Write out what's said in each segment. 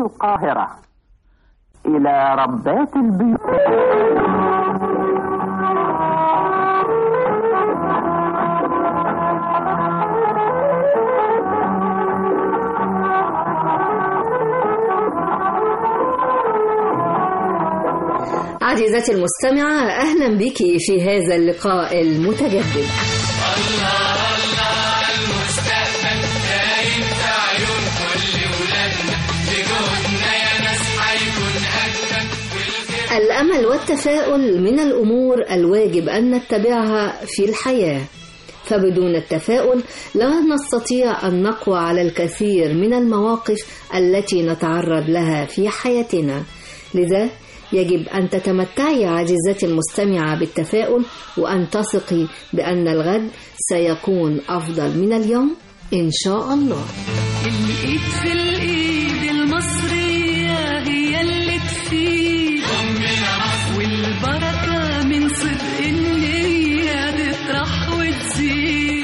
القاهرة إلى ربات البيوت عزيزتي المستمعة أهلا بك في هذا اللقاء المتجدد الأمل والتفاؤل من الأمور الواجب أن نتبعها في الحياة فبدون التفاؤل لا نستطيع أن نقوى على الكثير من المواقف التي نتعرض لها في حياتنا لذا يجب أن تتمتعي عزيزتي المستمعة بالتفاؤل وأن تثقي بأن الغد سيكون أفضل من اليوم إن شاء الله الإيد في الإيد المصرية هي اللي تفيد والبركة من صدق النية تطرح وتزيد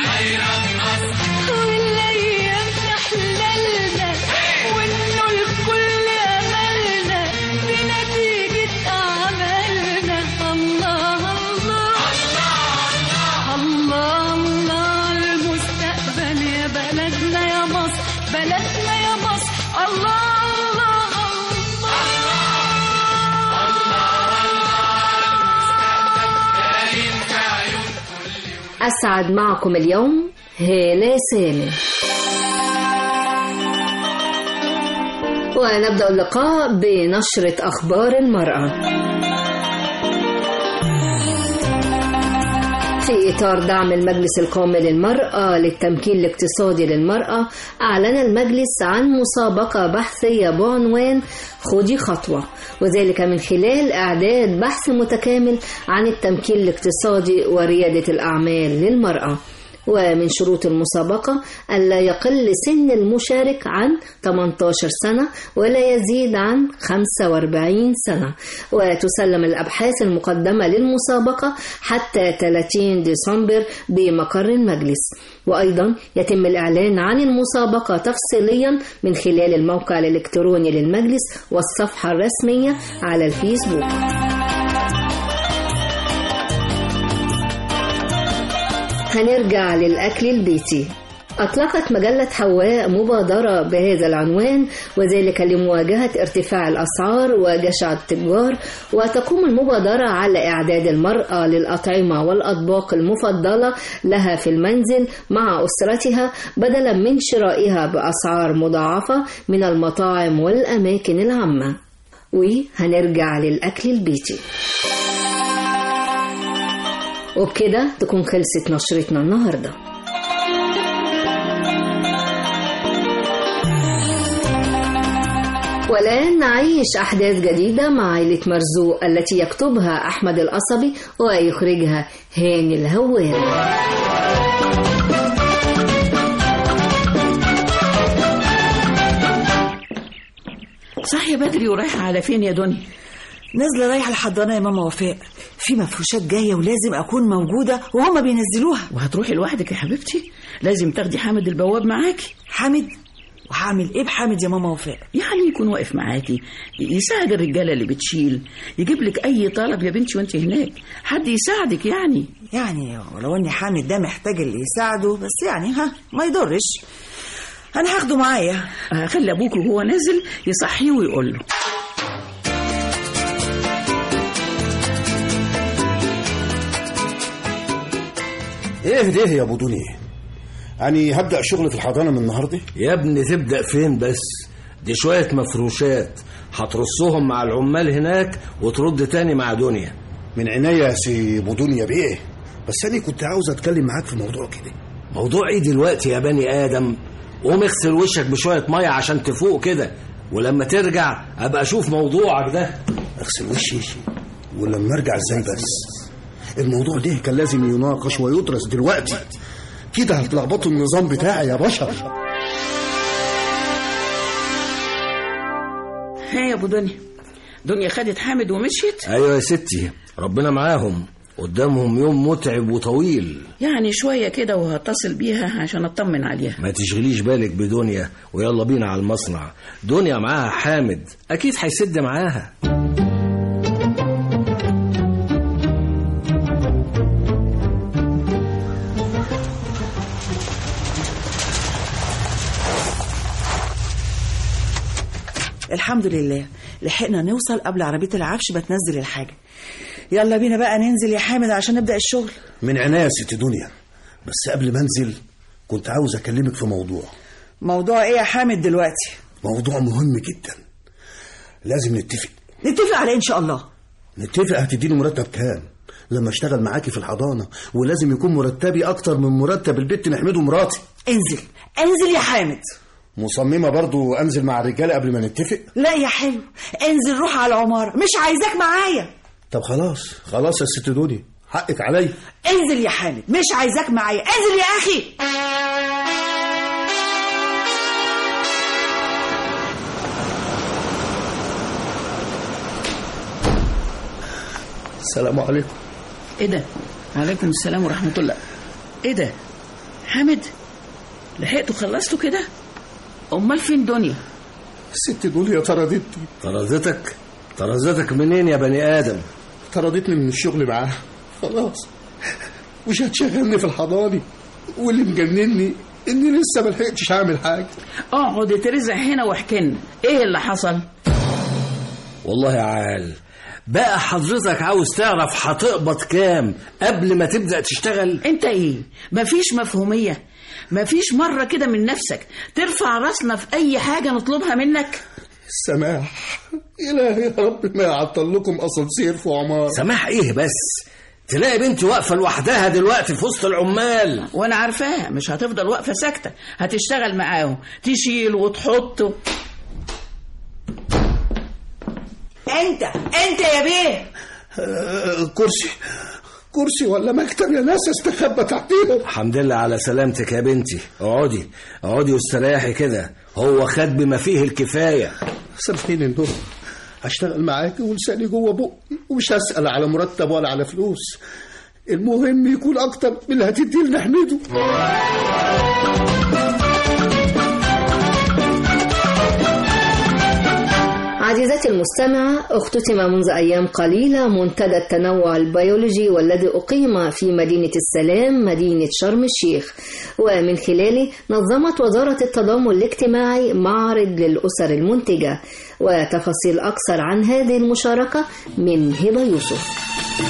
والأيام تحللنا وإنه الكل أملنا بنتيجة أعمالنا الله الله الله الله المستقبل يا بلدنا يا مصر بلدنا يا مصر الله الله أسعد معكم اليوم هالة سالم ونبدأ اللقاء بنشرة أخبار المرأة في إطار دعم المجلس القومي للمرأة للتمكين الاقتصادي للمرأة أعلن المجلس عن مسابقة بحثية بعنوان خدي خطوة وذلك من خلال إعداد بحث متكامل عن التمكين الاقتصادي وريادة الأعمال للمرأة ومن شروط المسابقة ألا يقل سن المشارك عن 18 سنة ولا يزيد عن 45 سنة وتسلم الأبحاث المقدمة للمسابقة حتى 30 ديسمبر بمقر المجلس وأيضا يتم الإعلان عن المسابقة تفصيليا من خلال الموقع الإلكتروني للمجلس والصفحة الرسمية على الفيسبوك هنرجع للأكل البيتي أطلقت مجلة حواء مبادرة بهذا العنوان وذلك لمواجهة ارتفاع الأسعار وجشع التجار وتقوم المبادرة على إعداد المرأة للأطعمة والأطباق المفضلة لها في المنزل مع أسرتها بدلا من شرائها بأسعار مضاعفة من المطاعم والأماكن العامة وهنرجع للأكل البيتي وبكده تكون خلصت نشرتنا النهارده والآن نعيش أحداث جديدة مع عائلة مرزوق التي يكتبها أحمد القصبي ويخرجها هاني الهواري صاحية بدري ورايحة على فين يا دنيا نازلة رايحة الحضانة يا ماما وفاء في مفروشات جاية ولازم أكون موجودة وهما بينزلوها وهتروحي لوحدك يا حبيبتي لازم تاخدي حامد البواب معاكي حامد وهعمل إيه بحامد يا ماما وفاء يعني يكون واقف معاكي يساعد الرجالة اللي بتشيل يجيب لك أي طلب يا بنتي وانت هناك حد يساعدك يعني يعني ولو إن حامد ده محتاج اللي يساعده بس يعني ها ما يضرش أنا هاخده معايا خلي أبوك وهو نازل يصحيه ويقول له ايه ده يا ابو دنيا يعني هبدا شغل في الحضانه من النهارده يا ابني تبدأ فين بس دي شوية مفروشات هترصهم مع العمال هناك وترد تاني مع دنيا من عينيا يا سي ابو دنيا بايه بس انا كنت عاوز اتكلم معاك في موضوع كده موضوع ايه دلوقتي يا بني آدم قوم اغسل وشك بشوية مية عشان تفوق كده ولما ترجع ابقى اشوف موضوعك ده اغسل وشي ولما ارجع ازاي بس الموضوع ده كان لازم يناقش ويدرس دلوقتي كده هتلخبطوا النظام بتاعي يا بشر ها يا ابو دنيا دنيا خدت حامد ومشيت ايوه يا ستي ربنا معاهم قدامهم يوم متعب وطويل يعني شوية كده وهتصل بيها عشان أطمن عليها ما تشغليش بالك بدنيا ويلا بينا على المصنع دنيا معاها حامد اكيد هيسد معاها الحمد لله لحقنا نوصل قبل عربية العفش بتنزل الحاجة يلا بينا بقى ننزل يا حامد عشان نبدأ الشغل من عينيا يا ست دنيا بس قبل ما انزل كنت عاوز اكلمك في موضوع موضوع ايه يا حامد دلوقتي موضوع مهم جدا لازم نتفق نتفق على إيه ان شاء الله نتفق هتديني مرتب كام لما اشتغل معاكي في الحضانة ولازم يكون مرتبي اكتر من مرتب البت نحمده مراتي انزل انزل يا حامد مصممة برضو انزل مع الرجالة قبل ما نتفق لا يا حلو انزل روح على العمارة مش عايزاك معايا طب خلاص خلاص يا ست دنيا حقك عليا انزل يا حامد مش عايزاك معايا انزل يا اخي السلام عليكم إيه ده؟ عليكم السلام ورحمة الله إيه ده؟ حامد لحقتوا خلصتوا كده؟ أمال فين دنيا؟ الست دنيا طردتني طردتك طردتك منين يا بني ادم طردتني من الشغل معاها خلاص مش هتشغلني في الحضانة واللي مجنني اني لسه ما لحقتش اعمل حاجه اقعد اترزع هنا واحكي لنا ايه اللي حصل والله يا عال بقى حضرتك عاوز تعرف هتقبض كام قبل ما تبدأ تشتغل انت ايه مفيش مفهوميه مفيش مره كده من نفسك ترفع راسنا في اي حاجه نطلبها منك السماح الهي يا رب ما يعطل لكم اسانسير في عمار سماح ايه بس تلاقي بنتي واقفة لوحدها دلوقتي في وسط العمال وانا عارفاها مش هتفضل واقفه ساكته هتشتغل معاهم تشيل وتحط انت انت يا بيه آه، كرسي كرسي ولا مكتب يا ناس استخبى تحتيهم الحمد لله على سلامتك يا بنتي اقعدي اقعدي واستريحي كده هو خد بما فيه الكفاية سامحيني النور هشتغل معاكي ولساني جوه بقي ومش هسأل على مرتب ولا على فلوس المهم يكون أكتر من اللي هتدي لنا حميده عزيزتي المستمعة اختتم منذ أيام قليلة منتدى التنوع البيولوجي والذي أقيم في مدينة السلام مدينة شرم الشيخ ومن خلاله نظمت وزارة التضامن الاجتماعي معرض للأسر المنتجة وتفاصيل أكثر عن هذه المشاركة من هبة يوسف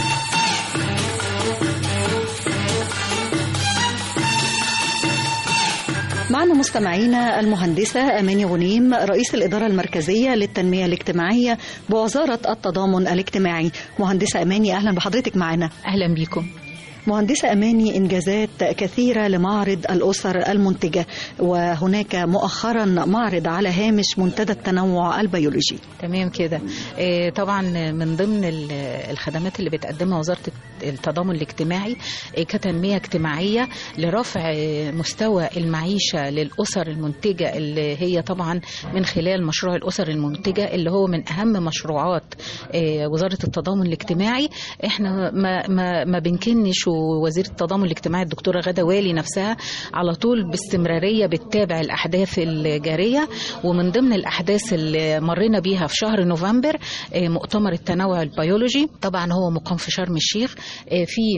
معنا مستمعينا المهندسة أماني غنيم رئيس الإدارة المركزية للتنمية الاجتماعية بوزارة التضامن الاجتماعي مهندسة أماني أهلا بحضرتك معنا أهلا بيكم مهندسة أماني إنجازات كثيرة لمعرض الأسر المنتجة وهناك مؤخرا معرض على هامش منتدى التنوع البيولوجي تمام كده آه، طبعا من ضمن ال- الخدمات اللي بتقدمها وزارة التضامن الاجتماعي آه، كتنمية اجتماعية لرفع آه، مستوى المعيشة للأسر المنتجة اللي هي طبعا من خلال مشروع الأسر المنتجة اللي هو من أهم مشروعات آه، وزارة التضامن الاجتماعي احنا ما, ما, ما بنكنش ووزير التضامن الاجتماعي الدكتورة غدا والي نفسها على طول باستمرارية بتتابع الأحداث الجارية ومن ضمن الأحداث اللي مرينا بيها في شهر نوفمبر آه، مؤتمر التنوع البيولوجي طبعا هو مقام في شرم الشيخ آه، في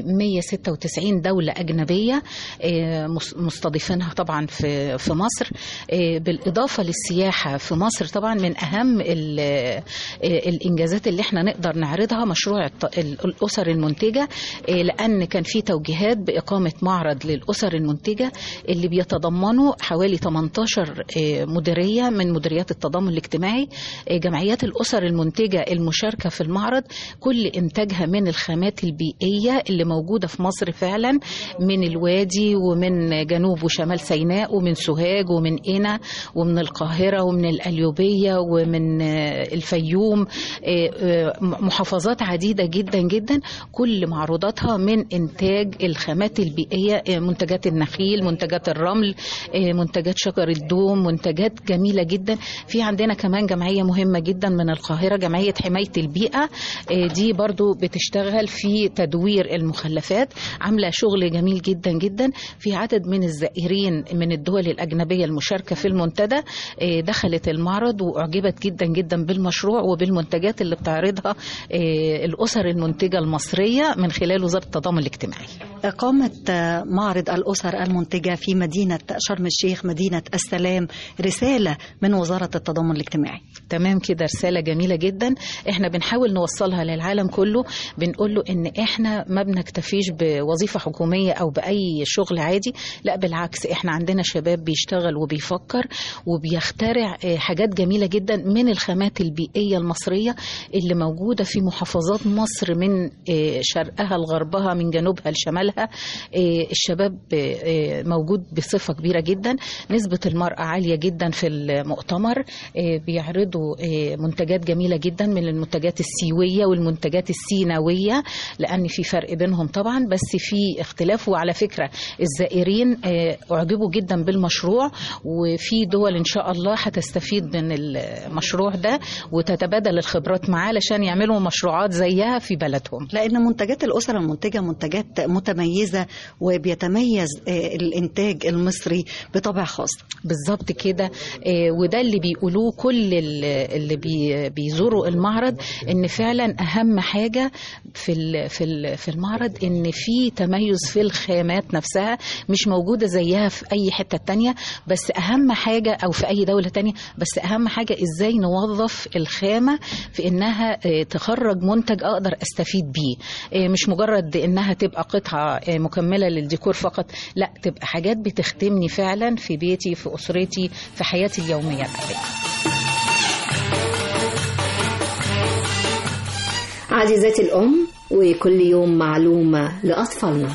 196 دولة أجنبية آه، مس- مستضيفينها طبعا في في مصر آه، بالإضافة للسياحة في مصر طبعا من أهم ال- آه، الإنجازات اللي احنا نقدر نعرضها مشروع الت- ال- الأسر المنتجة آه، لأن كان في توجيهات بإقامة معرض للأسر المنتجة اللي بيتضمنوا حوالي 18 آه، مديرية من مديريات التضامن الاجتماعي آه، جمعيات الأسر المنتجة المشاركة في المعرض كل إنتاجها من الخامات البيئية اللي موجودة في مصر فعلا من الوادي ومن جنوب وشمال سيناء ومن سوهاج ومن قنا ومن القاهرة ومن القليوبية ومن آه، الفيوم آه، آه، محافظات عديدة جدا جدا كل معروضاتها من إنتاج الخامات البيئية آه، منتجات النخيل منتجات الرمل آه، منتجات شجر الدوم منتجات جميلة جدا في عندنا كمان جمعية مهمة جدا من القاهرة جمعية حماية البيئة آه، دي برضو بتشتغل في تد- تدوير المخلفات عامله شغل جميل جدا جدا في عدد من الزائرين من الدول الاجنبيه المشاركه في المنتدى آه، دخلت المعرض واعجبت جدا جدا بالمشروع وبالمنتجات اللي بتعرضها آه، الاسر المنتجه المصريه من خلال وزاره التضامن الاجتماعي قامت معرض الأسر المنتجة في مدينة شرم الشيخ مدينة السلام رسالة من وزارة التضامن الاجتماعي تمام كده رسالة جميلة جدا احنا بنحاول نوصلها للعالم كله بنقول له ان احنا ما بنكتفيش بوظيفة حكومية او بأي شغل عادي لا بالعكس احنا عندنا شباب بيشتغل وبيفكر وبيخترع آه، حاجات جميلة جدا من الخامات البيئية المصرية اللي موجودة في محافظات مصر من آه، شرقها لغربها من جنوبها لشمالها آه، الشباب آه، آه، موجود بصفة كبيرة جدا نسبة المرأة عالية جدا في المؤتمر آه، بيعرضوا آه، منتجات جميلة جدا من المنتجات السيوية والمنتجات السيناوية لأن في فرق بينهم طبعا بس في اختلاف وعلى فكرة الزائرين آه، أعجبوا جدا بالمشروع وفي دول إن شاء الله هتستفيد من المشروع ده وتتبادل الخبرات معاه علشان يعملوا مشروعات زيها في بلدهم لأن منتجات الأسر المنتجة منتجات متميزة وبيتميز آه، الإنتاج المصري بطبع خاص بالظبط كده آه، وده اللي بيقولوه كل ال- اللي بي- بيزوروا المعرض ان فعلا اهم حاجه في ال- في ال- في المعرض ان في تميز في الخامات نفسها مش موجوده زيها في اي حته تانية بس اهم حاجه او في اي دوله تانية بس اهم حاجه ازاي نوظف الخامه في انها آه، تخرج منتج اقدر استفيد بيه آه، مش مجرد انها تبقى قطعه آه، مكمله للديكور فقط لا تبقى حاجات بتخدمني فعلا في بيتي في اسرتي في حياتي اليوميه العاديه عزيزتي الأم وكل يوم معلومة لأطفالنا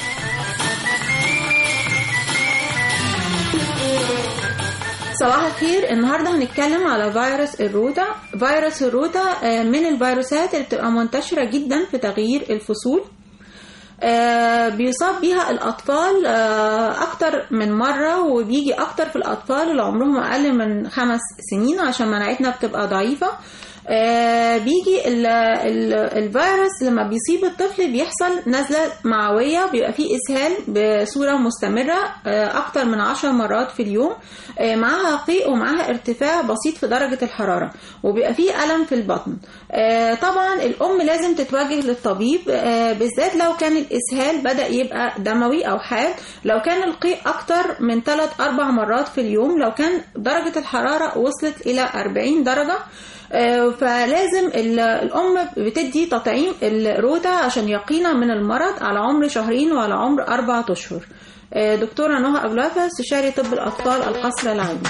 صباح الخير النهارده هنتكلم على فيروس الروتا فيروس الروتا آه، من الفيروسات اللي بتبقى منتشرة جدا في تغيير الفصول آه، بيصاب بيها الأطفال آه، أكتر من مرة وبيجي أكتر في الأطفال اللي عمرهم أقل من خمس سنين عشان مناعتنا بتبقى ضعيفة آه، بيجي ال ال الفيروس لما بيصيب الطفل بيحصل نزلة معوية بيبقى فيه إسهال بصورة مستمرة آه، أكتر من عشر مرات في اليوم آه، معاها قيء ومعاها ارتفاع بسيط في درجة الحرارة وبيبقى فيه ألم في البطن آه، طبعا الأم لازم تتوجه للطبيب آه، بالذات لو كان الإسهال بدأ يبقى دموي أو حاد لو كان القيء أكتر من 3 أربع مرات في اليوم لو كان درجة الحرارة وصلت إلى 40 درجة آه، فلازم ال- الأم بتدي تطعيم الروتا عشان يقينا من المرض على عمر شهرين وعلى عمر أربعة أشهر آه، دكتورة نهى أبو الوفا استشاري طب الأطفال القصر العيني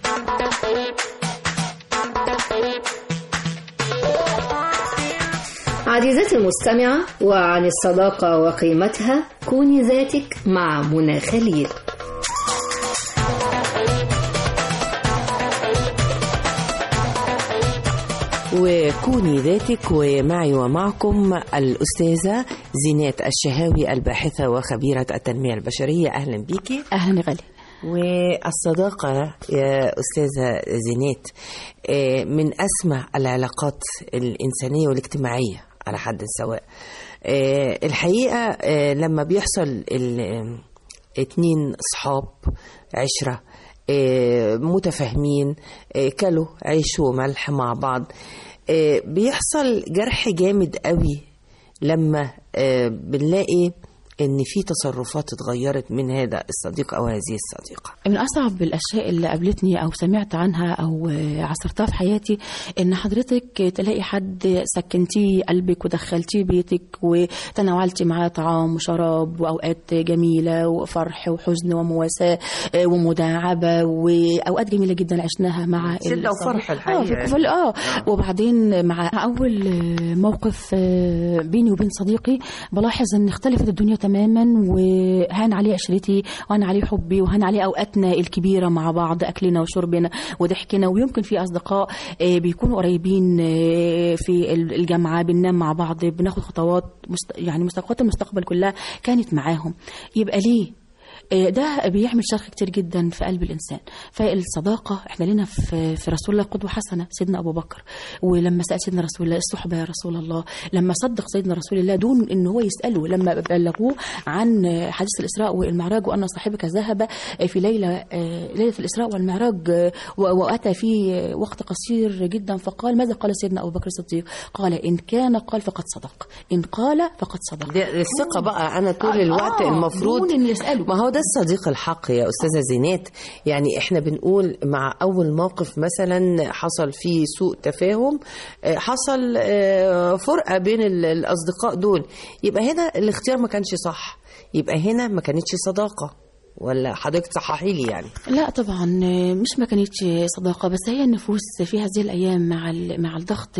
عزيزتي المستمعة وعن الصداقة وقيمتها كوني ذاتك مع منى خليل وكوني ذاتك ومعي ومعكم الأستاذة زينات الشهاوي الباحثة وخبيرة التنمية البشرية أهلا بيكي أهلا غالي والصداقة يا أستاذة زينات آه، من أسمى العلاقات الإنسانية والاجتماعية على حد سواء آه، الحقيقة آه، لما بيحصل ال- آه، اتنين صحاب عشرة آه، متفاهمين آه، كلوا عيش وملح مع بعض آه، بيحصل جرح جامد قوي لما آه، بنلاقي ان في تصرفات اتغيرت من هذا الصديق او هذه الصديقه من أصعب الأشياء اللي قابلتني أو سمعت عنها أو عصرتها في حياتي إن حضرتك تلاقي حد سكنتيه قلبك ودخلتيه بيتك وتناولتي معاه طعام وشراب وأوقات جميلة وفرح وحزن ومواساة آه، ومداعبة وأوقات جميلة جدا عشناها مع شدة الصديق. وفرح اه الحقيقة في في- اه وبعدين مع أول آه، موقف آه، بيني وبين صديقي بلاحظ إن اختلفت الدنيا تماما وهان عليه عشرتي وهان عليه حبي وهان عليه اوقاتنا الكبيره مع بعض اكلنا وشربنا وضحكنا ويمكن في اصدقاء آه، بيكونوا قريبين آه، في الجامعه بننام مع بعض بناخد خطوات مست... يعني مستقبلات المستقبل كلها كانت معاهم يبقى ليه آه، ده بيعمل شرخ كتير جدا في قلب الانسان فالصداقه احنا لنا في في رسول الله قدوه حسنه سيدنا ابو بكر ولما سال سيدنا رسول الله الصحبه يا رسول الله لما صدق سيدنا رسول الله دون ان هو يساله لما بلغوه عن حديث الاسراء والمعراج وان صاحبك ذهب في ليله آه، ليله الاسراء والمعراج آه، و- واتى في وقت قصير جدا فقال ماذا قال سيدنا ابو بكر الصديق قال ان كان قال فقد صدق ان قال فقد صدق دي الثقة بقى أنا طول آه، الوقت آه، المفروض دون إن يسأله ما هو ده الصديق الحق يا أستاذة زينات يعني إحنا بنقول مع أول موقف مثلا حصل فيه سوء تفاهم آه، حصل آه، فرقة بين ال- الأصدقاء دول يبقى هنا الاختيار ما كانش صح يبقى هنا ما كانتش صداقة ولا حضرتك صححي لي يعني لا طبعا مش ما كانتش صداقة بس هي النفوس في هذه الأيام مع ال- مع الضغط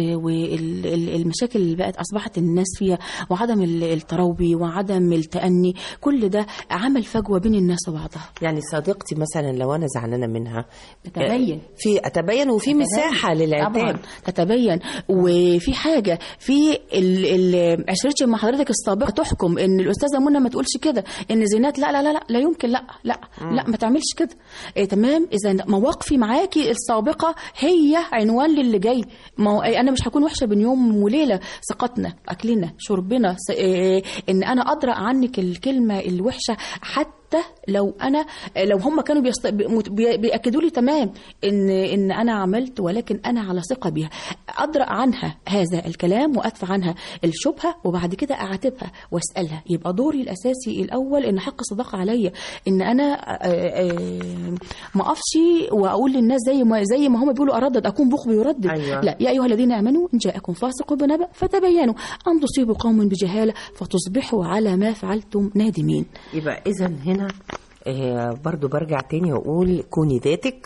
والمشاكل اللي بقت أصبحت الناس فيها وعدم ال- التروي وعدم التأني كل ده عمل فجوة بين الناس وبعضها يعني صديقتي مثلا لو أنا زعلانة منها تتبين. آه، في أتبين وفي مساحة للعتاب طبعا تتبين وفي حاجة في ال ال عشرتي مع حضرتك السابقة تحكم ان الأستاذة منى ما تقولش كده ان زينات لا لا لا لا لا يمكن لا لا لا ما تعملش كده إيه تمام إذا مواقفي معاكي السابقة هي عنوان للي جاي ما هو أنا مش هكون وحشة بين يوم وليلة ثقتنا أكلنا شربنا س- إيه ان انا ادرا عنك الكلمه الوحشه حتى لو انا لو هم كانوا بيست... بي- بياكدوا لي تمام ان ان انا عملت ولكن انا على ثقه بيها ادرا عنها هذا الكلام وادفع عنها الشبهه وبعد كده اعاتبها واسالها يبقى دوري الاساسي الاول ان حق الصداقه عليا ان انا آه، آه، ما اقفش واقول للناس زي ما زي ما هم بيقولوا اردد اكون بخ يردد أيوة. لا يا ايها الذين امنوا ان جاءكم فاسق بنبأ فتبينوا ان تصيبوا قوم بجهاله فتصبحوا على ما فعلتم نادمين يبقى اذا هنا آه، برضو برجع تاني واقول كوني ذاتك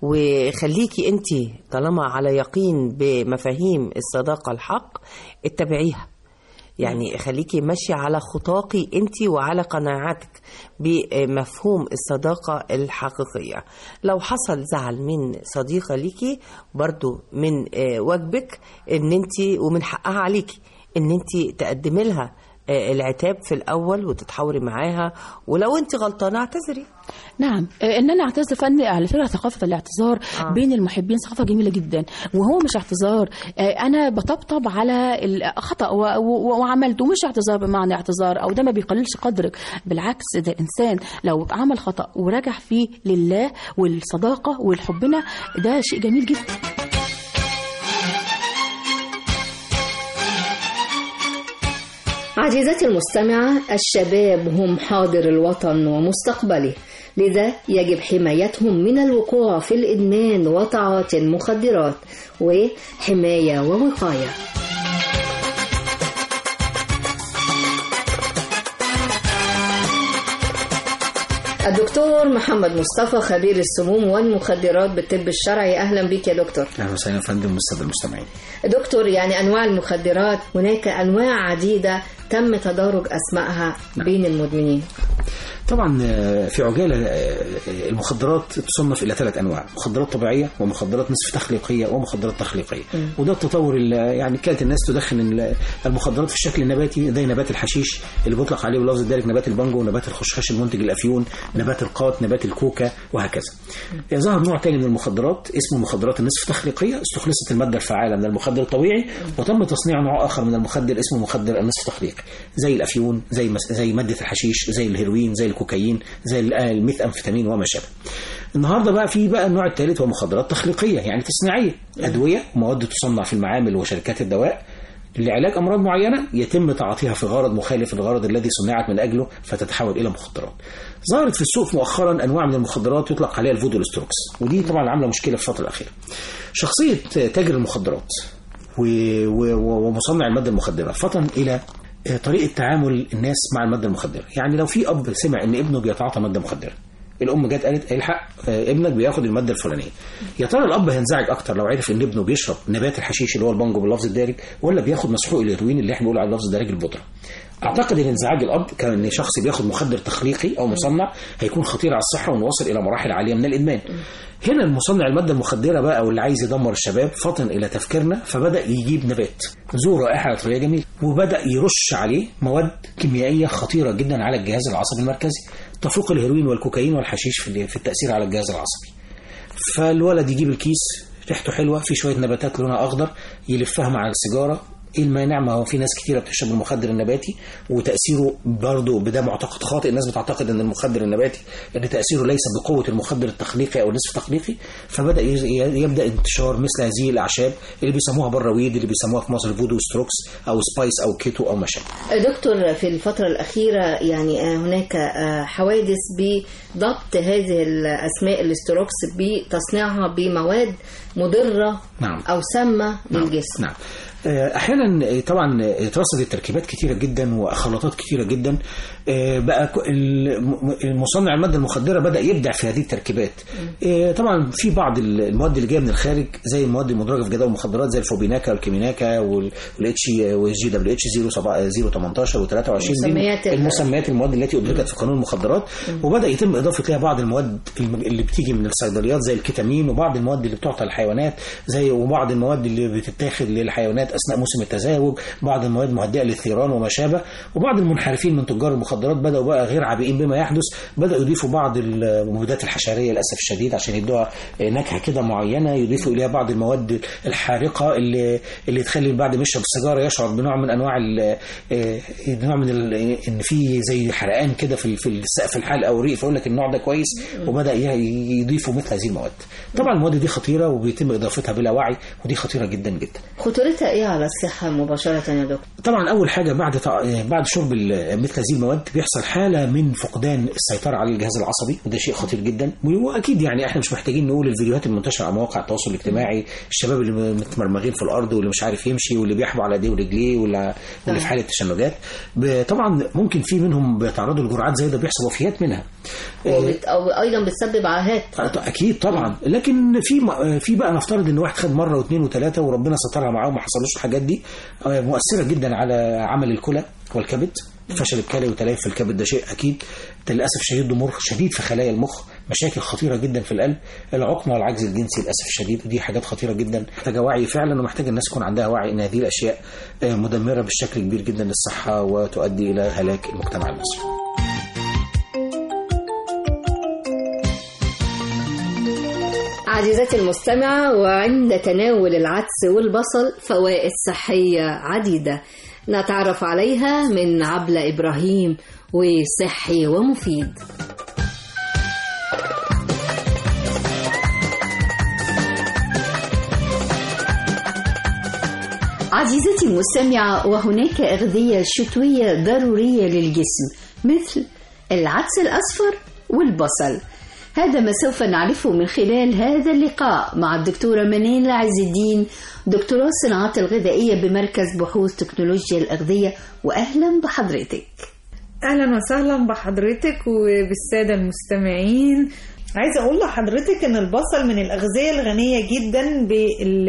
وخليكي انت طالما على يقين بمفاهيم الصداقه الحق اتبعيها يعني خليكي ماشية على خطاقي انت وعلى قناعاتك بمفهوم الصداقة الحقيقية لو حصل زعل من صديقة ليكي برضو من آه، واجبك ان انت ومن حقها عليكي ان انت تقدمي لها آه، العتاب في الاول وتتحاوري معاها ولو انت غلطانه اعتذري نعم آه، ان انا اعتذر فن على فكره ثقافه الاعتذار آه. آه. بين المحبين ثقافه جميله جدا وهو مش اعتذار آه، انا بطبطب على الخطا و- و- وعملت ومش اعتذار بمعنى اعتذار او ده ما بيقللش قدرك بالعكس ده الانسان لو عمل خطا ورجع فيه لله والصداقه والحبنا ده شيء جميل جدا عزيزتي المستمعة الشباب هم حاضر الوطن ومستقبله لذا يجب حمايتهم من الوقوع في الإدمان وتعاطي المخدرات وحماية ووقاية الدكتور محمد مصطفى خبير السموم والمخدرات بالطب الشرعي أهلا بك يا دكتور اهلا وسهلا يا فندم والساده المستمعين دكتور يعني انواع المخدرات هناك انواع عديده تم تدارج اسمائها بين المدمنين طبعا آه، في عجاله آه، المخدرات تصنف الى ثلاث انواع مخدرات طبيعيه ومخدرات نصف تخليقيه ومخدرات تخليقيه مم. وده التطور اللي يعني كانت الناس تدخن ال- المخدرات في الشكل النباتي زي نبات الحشيش اللي بيطلق عليه بلفظ الدارج نبات البانجو نبات الخشخاش المنتج الافيون نبات القات نبات الكوكا وهكذا آه، ظهر نوع تاني من المخدرات اسمه مخدرات النصف تخليقيه استخلصت الماده الفعاله من المخدر الطبيعي وتم تصنيع نوع اخر من المخدر اسمه مخدر النصف تخليقي زي الافيون زي مس... زي ماده الحشيش زي الهيروين زي الكوكايين زي ال- آه، الميثامفيتامين وما شابه النهارده بقى في بقى النوع الثالث هو مخدرات تخليقيه يعني تصنيعيه ادويه ومواد تصنع في المعامل وشركات الدواء لعلاج امراض معينه يتم تعاطيها في غرض مخالف للغرض الذي صنعت من اجله فتتحول الى مخدرات. ظهرت في السوق مؤخرا انواع من المخدرات يطلق عليها الفودولستروكس ودي طبعا عامله مشكله في الفتره الاخيره. شخصيه تاجر المخدرات و- و- ومصنع الماده المخدره فطن الى طريقه تعامل الناس مع الماده المخدره، يعني لو في اب سمع ان ابنه بيتعاطى ماده مخدره الام جت قالت الحق آه، ابنك بياخد الماده الفلانيه يا ترى الاب هينزعج اكتر لو عرف ان ابنه بيشرب نبات الحشيش اللي هو البانجو باللفظ الدارج ولا بياخد مسحوق الهيروين اللي احنا بنقول على اللفظ الدارج البودره اعتقد ان انزعاج الاب كان شخص بياخد مخدر تخليقي او مصنع هيكون خطير على الصحه ونوصل الى مراحل عاليه من الادمان هنا المصنع الماده المخدره بقى او اللي عايز يدمر الشباب فطن الى تفكيرنا فبدا يجيب نبات ذو رائحه عطريه جميله وبدا يرش عليه مواد كيميائيه خطيره جدا على الجهاز العصبي المركزي تفوق الهيروين والكوكايين والحشيش في في التاثير على الجهاز العصبي فالولد يجيب الكيس ريحته حلوه في شويه نباتات لونها اخضر يلفها مع السيجاره ايه المانع ما هو في ناس كتيره بتشرب المخدر النباتي وتاثيره برضه بده معتقد خاطئ الناس بتعتقد ان المخدر النباتي ان تاثيره ليس بقوه المخدر التخليقي او النصف التخليقي فبدا يز- ي- يبدا انتشار مثل هذه الاعشاب اللي بيسموها بره ويد اللي بيسموها في مصر فودو ستروكس او سبايس او كيتو او ما شابه دكتور في الفترة الأخيرة يعني آه، هناك آه، حوادث بضبط هذه الأسماء الاستروكس بتصنيعها بمواد مضرة نعم. أو سامة للجسم نعم آه، احيانا آه، طبعا آه، اترصدت تركيبات كتيره جدا وخلطات كتيره جدا آه، بقى ك- الم- المصنع الماده المخدره بدا يبدع في هذه التركيبات آه، طبعا في بعض المواد اللي جايه من الخارج زي المواد المدرجه في جدول المخدرات زي الفوبيناكا والكيميناكا والاتش والجي دبليو اتش 018 و23 مسميات ال- المسميات المواد التي ادرجت في قانون المخدرات وبدا يتم اضافه لها بعض المواد الم- اللي بتيجي من الصيدليات زي الكتامين وبعض المواد اللي بتعطى للحيوانات زي وبعض المواد اللي بتتاخد للحيوانات اثناء موسم التزاوج بعض المواد مهدئه للثيران وما شابه وبعض المنحرفين من تجار المخدرات بداوا بقى غير عابئين بما يحدث بداوا يضيفوا بعض المبيدات الحشريه للاسف الشديد عشان يدوها نكهه كده معينه يضيفوا اليها بعض المواد الحارقه اللي اللي تخلي بعد ما يشرب السيجاره يشعر بنوع من انواع ال- آه، نوع من ال- ان في زي حرقان كده في في السقف الحلق او الريق فيقول لك النوع ده كويس وبدا ي- يضيفوا مثل هذه المواد طبعا المواد دي خطيره وبيتم اضافتها بلا وعي ودي خطيره جدا جدا خطورتها إيه على الصحة مباشرة يا دكتور؟ طبعا اول حاجه بعد تع- بعد شرب ال- مثل هذه المواد بيحصل حاله من فقدان السيطره على الجهاز العصبي وده شيء خطير جدا واكيد يعني احنا مش محتاجين نقول الفيديوهات المنتشره على مواقع التواصل الاجتماعي الشباب اللي متمرمغين في الارض واللي مش عارف يمشي واللي بيحبوا على ايديه ورجليه واللي واللي في حاله تشنجات ب- طبعا ممكن في منهم بيتعرضوا لجرعات زي ده بيحصل وفيات منها وبت... أو أيضا بتسبب عاهات اكيد طبعا لكن في م- في بقى نفترض ان واحد خد مره واثنين وثلاثه وربنا سترها معاه وما حصلوش الحاجات دي آه، مؤثره جدا على عمل الكلى والكبد فشل الكلى وتليف في الكبد ده شيء اكيد للاسف الشديد ضمور شديد في خلايا المخ مشاكل خطيره جدا في القلب العقم والعجز الجنسي للاسف الشديد ودي حاجات خطيره جدا محتاجه وعي فعلا ومحتاجه الناس يكون عندها وعي ان هذه الاشياء آه، مدمره بشكل كبير جدا للصحه وتؤدي الى هلاك المجتمع المصري عزيزتي المستمعة وعند تناول العدس والبصل فوائد صحية عديدة نتعرف عليها من عبلة إبراهيم وصحي ومفيد عزيزتي المستمعة وهناك أغذية شتوية ضرورية للجسم مثل العدس الأصفر والبصل هذا ما سوف نعرفه من خلال هذا اللقاء مع الدكتورة منال عز الدين دكتوراه الصناعات الغذائية بمركز بحوث تكنولوجيا الأغذية وأهلا بحضرتك اهلا وسهلا بحضرتك وبالساده المستمعين عايزه اقول لحضرتك ان البصل من الاغذيه الغنيه جدا بال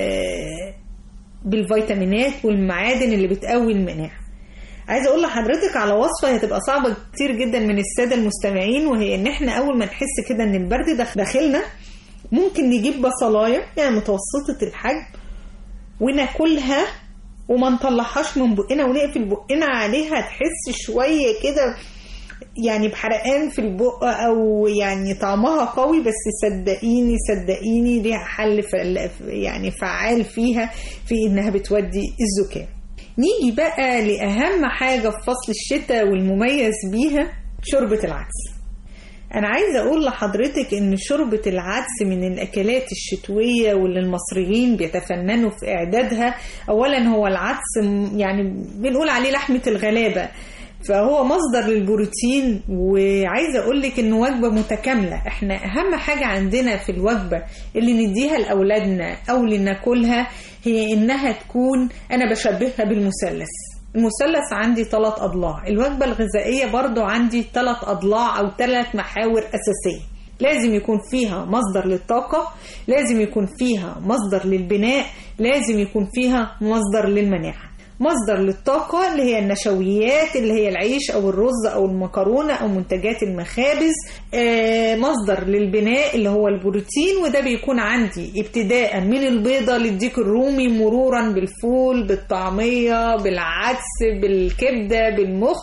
بالفيتامينات والمعادن اللي بتقوي المناعه عايزه اقول لحضرتك على وصفه هتبقى صعبه كتير جدا من الساده المستمعين وهي ان احنا اول ما نحس كده ان البرد داخ- داخلنا ممكن نجيب بصلايه يعني متوسطه الحجم وناكلها وما نطلعهاش من بقنا ونقفل بقنا عليها تحس شويه كده يعني بحرقان في البق او يعني طعمها قوي بس صدقيني صدقيني ليها حل فل- يعني فعال فيها في انها بتودي الزكام نيجي بقى لاهم حاجه في فصل الشتاء والمميز بيها شوربه العدس انا عايزه اقول لحضرتك ان شوربه العدس من الاكلات الشتويه واللي المصريين بيتفننوا في اعدادها اولا هو العدس م- يعني بنقول عليه لحمه الغلابه فهو مصدر للبروتين وعايزه اقول لك انه وجبه متكامله احنا اهم حاجه عندنا في الوجبه اللي نديها لاولادنا او اللي ناكلها هي انها تكون انا بشبهها بالمثلث المثلث عندي ثلاث أضلاع الوجبة الغذائية برضو عندي ثلاث أضلاع أو ثلاث محاور أساسية لازم يكون فيها مصدر للطاقة لازم يكون فيها مصدر للبناء لازم يكون فيها مصدر للمناعة مصدر للطاقة اللي هي النشويات اللي هي العيش أو الرز أو المكرونة أو منتجات المخابز آه، مصدر للبناء اللي هو البروتين وده بيكون عندي ابتداء من البيضة للديك الرومي مرورا بالفول بالطعمية بالعدس بالكبدة بالمخ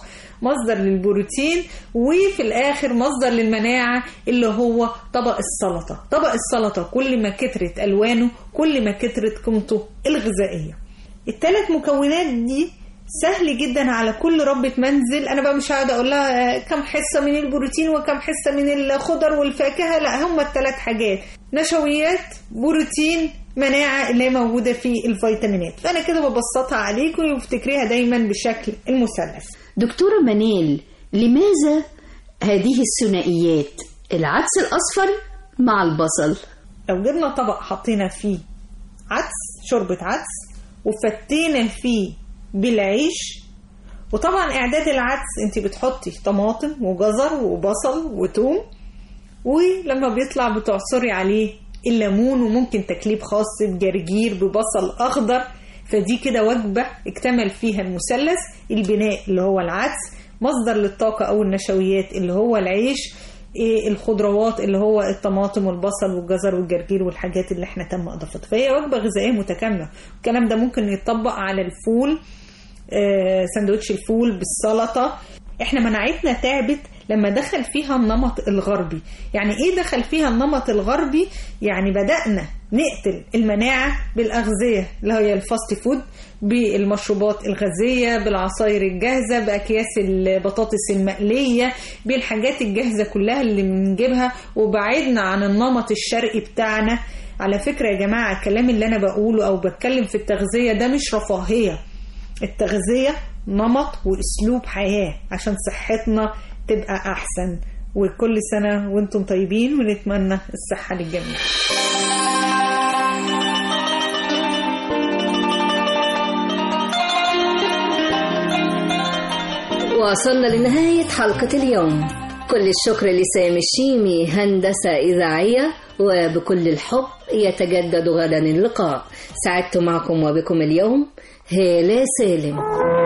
مصدر للبروتين وفي الاخر مصدر للمناعه اللي هو طبق السلطه طبق السلطه كل ما كترت الوانه كل ما كترت قيمته الغذائيه الثلاث مكونات دي سهل جدا على كل ربة منزل انا بقى مش قاعده اقول لها كم حصه من البروتين وكم حصه من الخضر والفاكهه لا هم الثلاث حاجات نشويات بروتين مناعه اللي هي موجوده في الفيتامينات فانا كده ببسطها عليكم وافتكريها دايما بالشكل المثلث دكتورة منال لماذا هذه الثنائيات العدس الأصفر مع البصل لو جبنا طبق حطينا فيه عدس شوربة عدس وفتينا فيه بالعيش وطبعا اعداد العدس انت بتحطي طماطم وجزر وبصل وتوم ولما بيطلع بتعصري عليه الليمون وممكن تكليب خاص بجرجير ببصل اخضر فدي كده وجبة اكتمل فيها المثلث البناء اللي هو العدس مصدر للطاقة او النشويات اللي هو العيش إيه الخضروات اللي هو الطماطم والبصل والجزر والجرجير والحاجات اللي احنا تم اضافتها فهي وجبه غذائيه متكامله الكلام ده ممكن يتطبق على الفول آه، سندوتش الفول بالسلطه احنا مناعتنا تعبت لما دخل فيها النمط الغربي يعني ايه دخل فيها النمط الغربي يعني بدأنا نقتل المناعة بالأغذية اللي هي الفاست فود بالمشروبات الغازية بالعصاير الجاهزة بأكياس البطاطس المقلية بالحاجات الجاهزة كلها اللي بنجيبها وبعدنا عن النمط الشرقي بتاعنا على فكرة يا جماعة الكلام اللي أنا بقوله أو بتكلم في التغذية ده مش رفاهية التغذية نمط وأسلوب حياة عشان صحتنا تبقى أحسن وكل سنة وانتم طيبين ونتمنى الصحة للجميع وصلنا لنهاية حلقة اليوم كل الشكر لسامي الشيمي هندسة إذاعية وبكل الحب يتجدد غدا اللقاء سعدت معكم وبكم اليوم هالة سالم